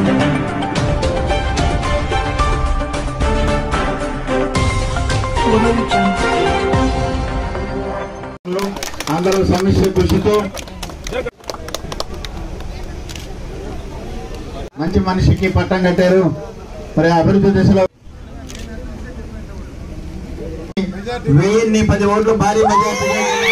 అందరూ సమిష్టి కృషితో మంచి మనిషికి పట్టం కట్టారు మరి అభివృద్ధి దిశలో వెయ్యిన్ని పది ఓట్లు భారీ మెజార్టీ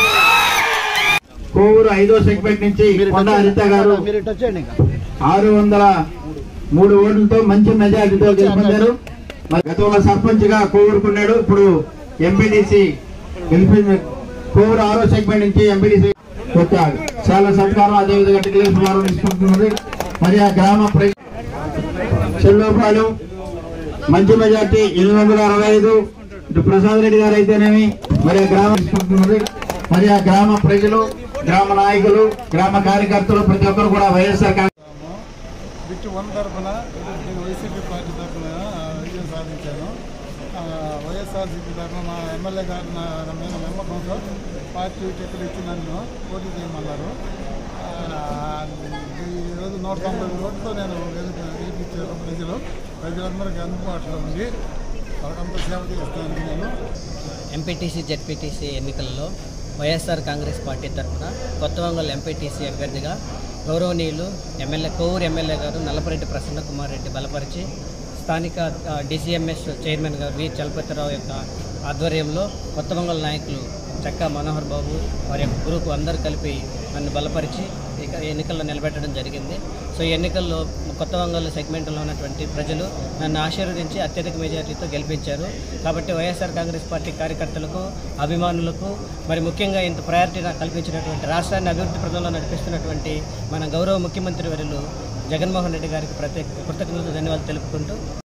కోవూరు ఐదో సెగ్మెంట్ నుంచి కొండ హరిత గారు ఆరు వందల మూడు ఓట్లతో మంచి మెజార్టీతో గెలుపొందారు మరి గతంలో సర్పంచ్ గా కోవూరుకున్నాడు ఇప్పుడు ఎంపీటీసీ గెలిపి కోవూరు ఆరో సెగ్మెంట్ నుంచి ఎంపీటీసీ వచ్చారు చాలా సత్కారం అదేవిధంగా టికెట్ వారు తీసుకుంటున్నది మరి ఆ గ్రామ ప్ర- చెల్లోపాలు మంచి మెజార్టీ ఎనిమిది వందల అరవై ఐదు ఇటు ప్రసాద్ రెడ్డి గారు అయితేనేమి మరి ఆ గ్రామ తీసుకుంటున్నది మరి ఆ గ్రామ ప్రజలు గ్రామ నాయకులు గ్రామ కార్యకర్తలు ప్రతి ఒక్కరు కూడా వైఎస్ఆర్ కాంగ్రెస్ బిట్టు వన్ తరఫున నేను వైసీపీ పార్టీ తరఫున విజయం సాధించాను ఆ, వైఎస్ఆర్సీపీ తరఫున మా ఎమ్మెల్యే గారు నా నా మీద నమ్మకంతో పార్టీ టికెట్ ఇచ్చి నన్ను పోటీ చేయమన్నారు ఆ, ఈరోజు నూట తొంభై ఓట్లతో నేను గెలిపి- గెలిపించారు ప్రజలు ప్రజలందరికీ అందుబాటులో ఉండి వాళ్ళకంతా సేవ చేస్తాను నేను ఎంపీటీసీ జెడ్పీటీసీ ఎన్నికల్లో వైఎస్ఆర్ కాంగ్రెస్ పార్టీ తరఫున కొత్తవంగల్ ఎంపీటీసీ అభ్యర్థిగా గౌరవనీయులు ఎమ్మెల్యే కోవూరు ఎమ్మెల్యే గారు నల్లపరెడ్డి ప్రసన్న కుమార్ రెడ్డి బలపరిచి స్థానిక ఆ, డీసీఎంఎస్ చైర్మన్ గారు వి చలపతిరావు యొక్క ఆధ్వర్యంలో కొత్తవంగల్ నాయకులు చక్కా మనోహర్ బాబు వారి యొక్క గ్రూప్ అందరూ కలిపి నన్ను బలపరిచి ఇక ఎన్నికల్లో నిలబెట్టడం జరిగింది సో ఈ ఎన్నికల్లో కొత్త వంగల్ సెగ్మెంట్లో ఉన్నటువంటి ప్రజలు నన్ను ఆశీర్వదించి అత్యధిక మెజారిటీతో గెలిపించారు కాబట్టి వైఎస్ఆర్ కాంగ్రెస్ పార్టీ కార్యకర్తలకు అభిమానులకు మరి ముఖ్యంగా ఇంత ప్రయారిటీ నాకు కల్పించినటువంటి రాష్ట్రాన్ని అభివృద్ధి ప్రదంలో నడిపిస్తున్నటువంటి మన గౌరవ ముఖ్యమంత్రి వర్యులు జగన్మోహన్ రెడ్డి గారికి ప్రత్యేక కృతజ్ఞతలు ధన్యవాదాలు తెలుపుకుంటూ